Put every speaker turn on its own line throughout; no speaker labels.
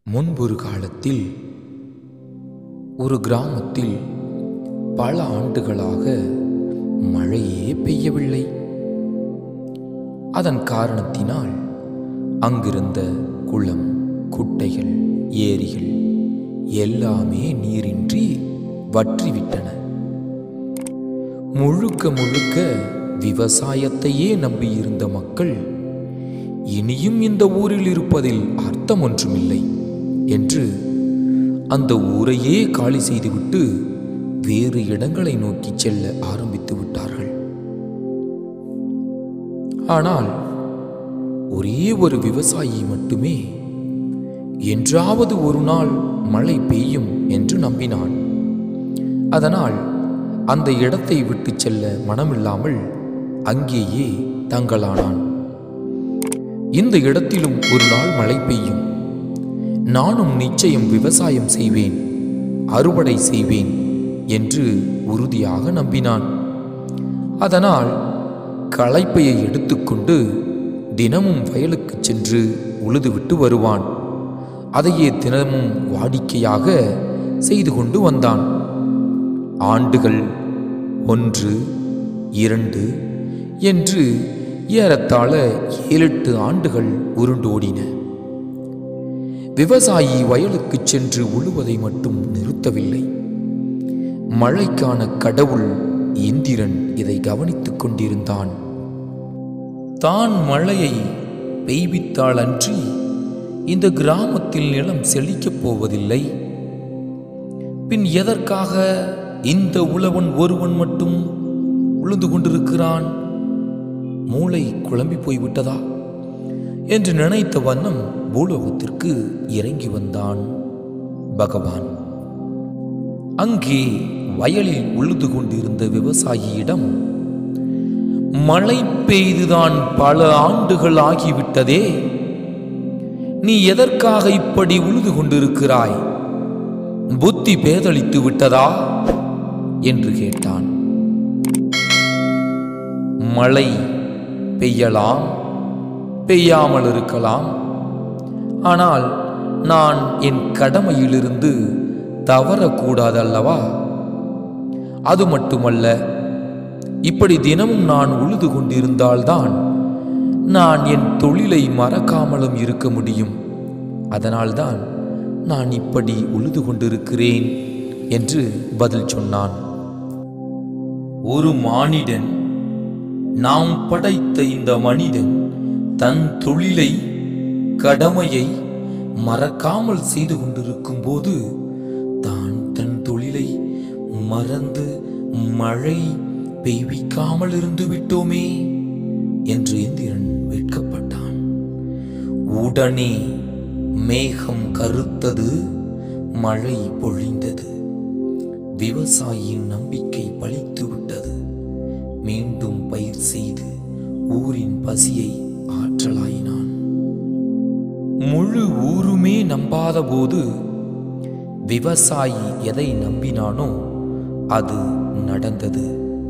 முன்பொரு காலத்தில் ஒரு கிராமத்தில் பல ஆண்டுகளாக மழையே பெய்யவில்லை அதன் காரணத்தினால் அங்கிருந்த குளம் குட்டைகள் ஏரிகள் எல்லாமே நீரின்றி வற்றிவிட்டன முழுக்க முழுக்க விவசாயத்தையே நம்பியிருந்த மக்கள் இனியும் இந்த ஊரில் இருப்பதில் அர்த்தம் ஒன்றுமில்லை என்று அந்த ஊரையே காலி செய்துவிட்டு வேறு இடங்களை நோக்கி செல்ல ஆரம்பித்து விட்டார்கள் ஆனால் ஒரே ஒரு விவசாயி மட்டுமே என்றாவது ஒரு நாள் மழை பெய்யும் என்று நம்பினான் அதனால் அந்த இடத்தை விட்டு செல்ல மனமில்லாமல் அங்கேயே தங்கலானான் இந்த இடத்திலும் ஒரு நாள் மழை பெய்யும் நானும் நிச்சயம் விவசாயம் செய்வேன் அறுவடை செய்வேன் என்று உறுதியாக நம்பினான் அதனால் களைப்பையை எடுத்துக்கொண்டு தினமும் வயலுக்கு சென்று உழுதுவிட்டு வருவான் அதையே தினமும் வாடிக்கையாக செய்து கொண்டு வந்தான் ஆண்டுகள் ஒன்று இரண்டு என்று ஏறத்தாழ ஏழெட்டு ஆண்டுகள் உருண்டோடின விவசாயி வயலுக்குச் சென்று உழுவதை மட்டும் நிறுத்தவில்லை மழைக்கான கடவுள் இந்திரன் இதை கவனித்துக் கொண்டிருந்தான் தான் மழையை பெய்வித்தால் அன்றி இந்த கிராமத்தில் நிலம் செழிக்கப் போவதில்லை பின் எதற்காக இந்த உழவன் ஒருவன் மட்டும் உழுந்து கொண்டிருக்கிறான் மூளை குழம்பி போய்விட்டதா என்று நினைத்த வண்ணம் பூலோகத்திற்கு இறங்கி வந்தான் பகவான் அங்கே வயலில் உழுது கொண்டிருந்த விவசாயியிடம் மழை பெய்துதான் பல ஆண்டுகள் ஆகிவிட்டதே நீ எதற்காக இப்படி உழுது கொண்டிருக்கிறாய் புத்தி பேதளித்து விட்டதா என்று கேட்டான் மழை பெய்யலாம் பெய்யாமல் இருக்கலாம் ஆனால் நான் என் கடமையிலிருந்து தவறக்கூடாது அல்லவா அது மட்டுமல்ல இப்படி தினமும் நான் உழுது கொண்டிருந்தால்தான் நான் என் தொழிலை மறக்காமலும் இருக்க முடியும் அதனால்தான் நான் இப்படி உழுது கொண்டிருக்கிறேன் என்று பதில் சொன்னான் ஒரு மானிடன் நாம் படைத்த இந்த மனிதன் தன் தொழிலை கடமையை மறக்காமல் செய்து கொண்டிருக்கும் போது தான் தன் தொழிலை மறந்து மழை பெய்விக்காமல் இருந்து விட்டோமே என்று இந்திரன் வெட்கப்பட்டான் உடனே மேகம் கருத்தது மழை பொழிந்தது விவசாயியின் நம்பிக்கை பலித்து விட்டது மீண்டும் பயிர் செய்து ஊரின் பசியை ஆற்றலாயினான் முழு ஊருமே நம்பாத போது விவசாயி எதை நம்பினானோ அது நடந்தது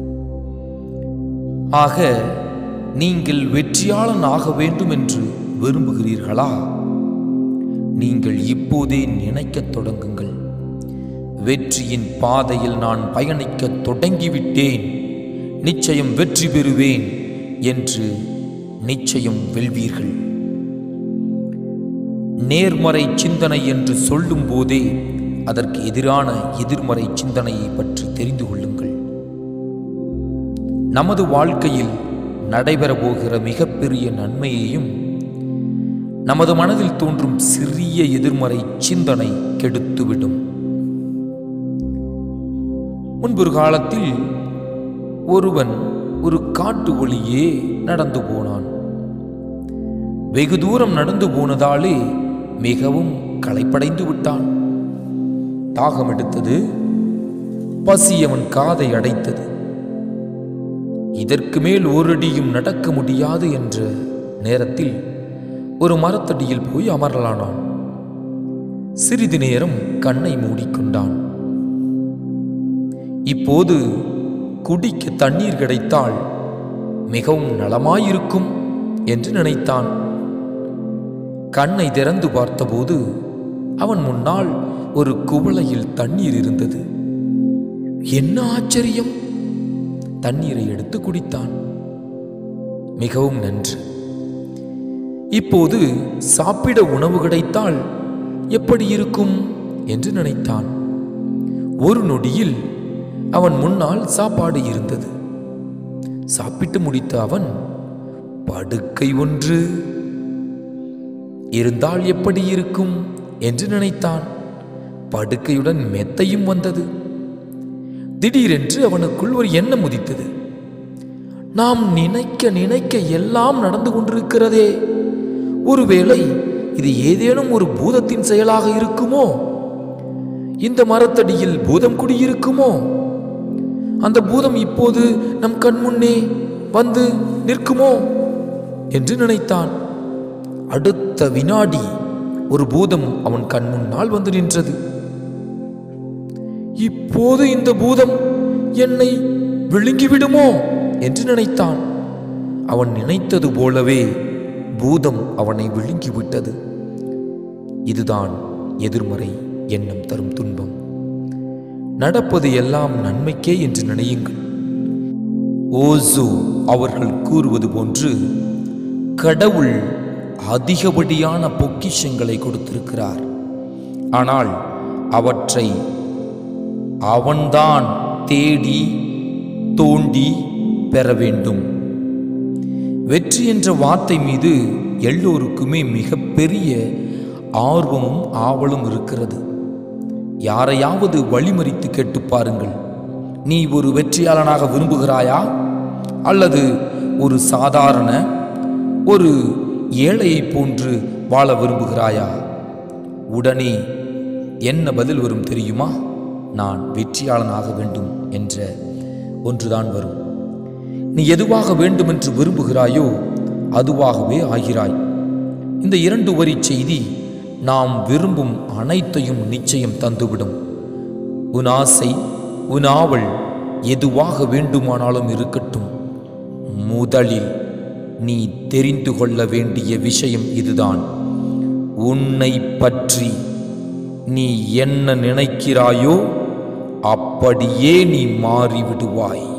ஆக நீங்கள் வெற்றியாளன் ஆக வேண்டும் என்று விரும்புகிறீர்களா நீங்கள் இப்போதே நினைக்கத் தொடங்குங்கள் வெற்றியின் பாதையில் நான் பயணிக்கத் தொடங்கிவிட்டேன் நிச்சயம் வெற்றி பெறுவேன் என்று நிச்சயம் வெல்வீர்கள் நேர்மறை சிந்தனை என்று சொல்லும் போதே அதற்கு எதிரான எதிர்மறை சிந்தனையை பற்றி தெரிந்து கொள்ளுங்கள் நமது வாழ்க்கையில் நடைபெற போகிற மிகப்பெரிய நன்மையையும் நமது மனதில் தோன்றும் சிறிய எதிர்மறை சிந்தனை கெடுத்துவிடும் முன்பொரு காலத்தில் ஒருவன் ஒரு காட்டு வழியே நடந்து போனான் வெகு தூரம் நடந்து போனதாலே மிகவும் களைப்படைந்து விட்டான் தாகம் எடுத்தது பசி அவன் காதை அடைத்தது இதற்கு மேல் ஓரடியும் நடக்க முடியாது என்ற நேரத்தில் ஒரு மரத்தடியில் போய் அமரலானான் சிறிது நேரம் கண்ணை மூடிக்கொண்டான் இப்போது குடிக்க தண்ணீர் கிடைத்தால் மிகவும் நலமாயிருக்கும் என்று நினைத்தான் கண்ணை திறந்து பார்த்தபோது அவன் முன்னால் ஒரு குவளையில் தண்ணீர் இருந்தது என்ன ஆச்சரியம் தண்ணீரை எடுத்து குடித்தான் மிகவும் நன்று இப்போது சாப்பிட உணவு கிடைத்தால் எப்படி இருக்கும் என்று நினைத்தான் ஒரு நொடியில் அவன் முன்னால் சாப்பாடு இருந்தது சாப்பிட்டு முடித்த அவன் படுக்கை ஒன்று இருந்தால் எப்படி இருக்கும் என்று நினைத்தான் படுக்கையுடன் மெத்தையும் வந்தது திடீரென்று அவனுக்குள் ஒரு எண்ணம் உதித்தது நாம் நினைக்க நினைக்க எல்லாம் நடந்து கொண்டிருக்கிறதே ஒருவேளை இது ஏதேனும் ஒரு பூதத்தின் செயலாக இருக்குமோ இந்த மரத்தடியில் பூதம் குடியிருக்குமோ அந்த பூதம் இப்போது நம் கண் முன்னே வந்து நிற்குமோ என்று நினைத்தான் அடுத்த வினாடி ஒரு பூதம் அவன் கண் முன்னால் வந்து நின்றது இப்போது இந்த பூதம் என்னை விழுங்கிவிடுமோ என்று நினைத்தான் அவன் நினைத்தது போலவே பூதம் அவனை விழுங்கிவிட்டது இதுதான் எதிர்மறை எண்ணம் தரும் துன்பம் நடப்பது எல்லாம் நன்மைக்கே என்று நினையுங்கள் ஓசோ அவர்கள் கூறுவது போன்று கடவுள் அதிகப்படியான பொக்கிஷங்களை கொடுத்திருக்கிறார் ஆனால் அவற்றை அவன்தான் தேடி தோண்டி பெற வேண்டும் வெற்றி என்ற வார்த்தை மீது எல்லோருக்குமே மிகப்பெரிய ஆர்வமும் ஆவலும் இருக்கிறது யாரையாவது வழிமறித்து கேட்டு பாருங்கள் நீ ஒரு வெற்றியாளனாக விரும்புகிறாயா அல்லது ஒரு சாதாரண ஒரு ஏழையைப் போன்று வாழ விரும்புகிறாயா உடனே என்ன பதில் வரும் தெரியுமா நான் வெற்றியாளனாக வேண்டும் என்ற ஒன்றுதான் வரும் நீ எதுவாக வேண்டும் என்று விரும்புகிறாயோ அதுவாகவே ஆகிறாய் இந்த இரண்டு வரி செய்தி நாம் விரும்பும் அனைத்தையும் நிச்சயம் தந்துவிடும் உன் ஆசை உன் ஆவல் எதுவாக வேண்டுமானாலும் இருக்கட்டும் முதலில் நீ தெரிந்து கொள்ள வேண்டிய விஷயம் இதுதான் உன்னை பற்றி நீ என்ன நினைக்கிறாயோ அப்படியே நீ மாறிவிடுவாய்